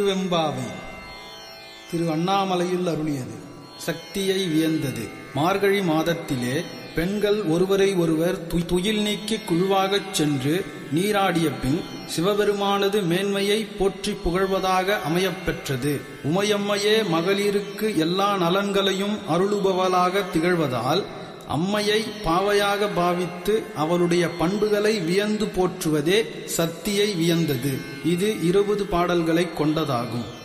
திருவெம்பாவை திரு அண்ணாமலையில் அருளியது சக்தியை வியந்தது மார்கழி மாதத்திலே பெண்கள் ஒருவரை ஒருவர் து- துயில் நீக்கி குழுவாகச் சென்று நீராடிய பின் சிவபெருமானது மேன்மையை போற்றி புகழ்வதாக அமையப்பெற்றது உமையம்மையே மகளிருக்கு எல்லா நலன்களையும் அருளுபவளாக திகழ்வதால் அம்மையை பாவையாக பாவித்து அவளுடைய பண்புகளை வியந்து போற்றுவதே சக்தியை வியந்தது இது இருபது பாடல்களைக் கொண்டதாகும்